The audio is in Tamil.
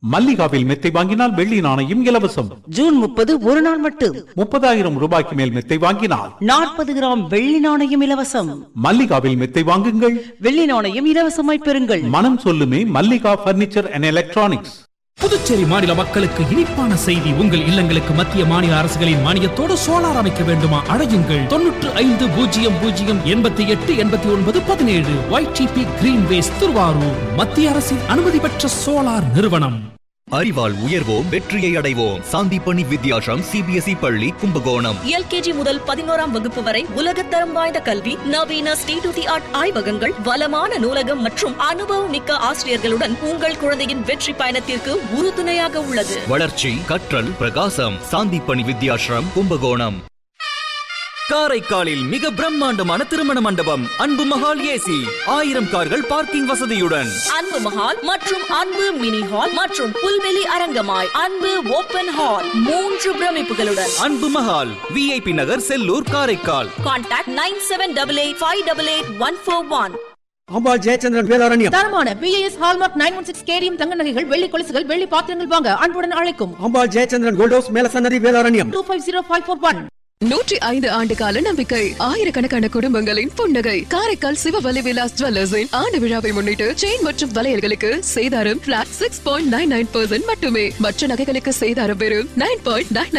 மல்லிகாவில் மெத்தை வாங்கினால் வெள்ளி நாணயம் இலவசம் ஜூன் முப்பது ஒரு நாள் மட்டும் முப்பதாயிரம் ரூபாய்க்கு மேல் மெத்தை வாங்கினால் நாற்பது கிராம் வெள்ளி நாணயம் இலவசம் மல்லிகாவில் மெத்தை வாங்குங்கள் வெள்ளி நாணயம் இலவசமாய் பெறுங்கள் மனம் சொல்லுமே Mallika furniture and electronics Puducherry மாநில மக்களுக்கு இனிப்பான செய்தி உங்கள் இல்லங்களுக்கு மத்திய மாநில அரசுகளின் மானியத்தோடு சோலார் அமைக்க வேண்டுமா அழையுங்கள் தொன்னூற்று ஐந்து பூஜ்ஜியம் பூஜ்ஜியம் எண்பத்தி எட்டு எண்பத்தி ஒன்பது பதினேழு ஒய்டிபி கிரீன்வேஸ் திருவாரூர் மத்திய அரசின் அனுமதி பெற்ற சோலார் நிறுவனம் அறிவால் உயர்வோம் வெற்றியை அடைவோம் சாந்திப்பணி வித்யாசம் சிபிஎஸ்இ பள்ளி கும்பகோணம் எல்கேஜி முதல் பதினோராம் வகுப்பு வரை உலகத்தரம் வாய்ந்த கல்வி நவீன ஸ்டேட் டு தி ஆர்ட் ஆய்வகங்கள் வளமான நூலகம் மற்றும் அனுபவம் மிக்க ஆசிரியர்களுடன் உங்கள் குழந்தையின் வெற்றி பயணத்திற்கு உறுதுணையாக உள்ளது வளர்ச்சி கற்றல் பிரகாசம் சாந்திப்பணி வித்யாசிரம் கும்பகோணம் காரைக்காலில் மிக பிரம்மாண்டமான திருமண மண்டபம் அன்பு மகால் ஏசி ஆயிரம் கார்கள் பார்க்கிங் வசதியுடன் அன்பு மஹால் மற்றும் அன்பு மினி ஹால் மற்றும் புல்வெளி அரங்கமாய் அன்பு ஓபன் ஹால் மூன்று பிரமிப்புகளுடன் Anbu Mahal VIP Nagar Sellur Karaikal contact nine seven double eight five double eight one four one Ambal Jayachandran Vedaranyam தரமான BIS hallmark nine one six KDM தங்க நகைகள் வெள்ளி கொலுசுகள் வெள்ளி பாத்திரங்கள் வாங்க அன்புடன் அழைக்கும் Ambal Jayachandran gold house Melasannathi Vedaranyam two five zero five four one நூற்றி ஐந்து ஆண்டு கால நம்பிக்கை ஆயிரக்கணக்கான குடும்பங்களின் புன்னகை காரைக்கால் சிவவலி விலாஸ் ஜுவல்லர்ஸின் ஆண்டு விழாவை முன்னிட்டு செயின் மற்றும் வளையல்களுக்கு சேதாரம் flat six point nine nine percent மட்டுமே மற்ற நகைகளுக்கு சேதாரம் வெறும் நைன் பாயிண்ட் நைன்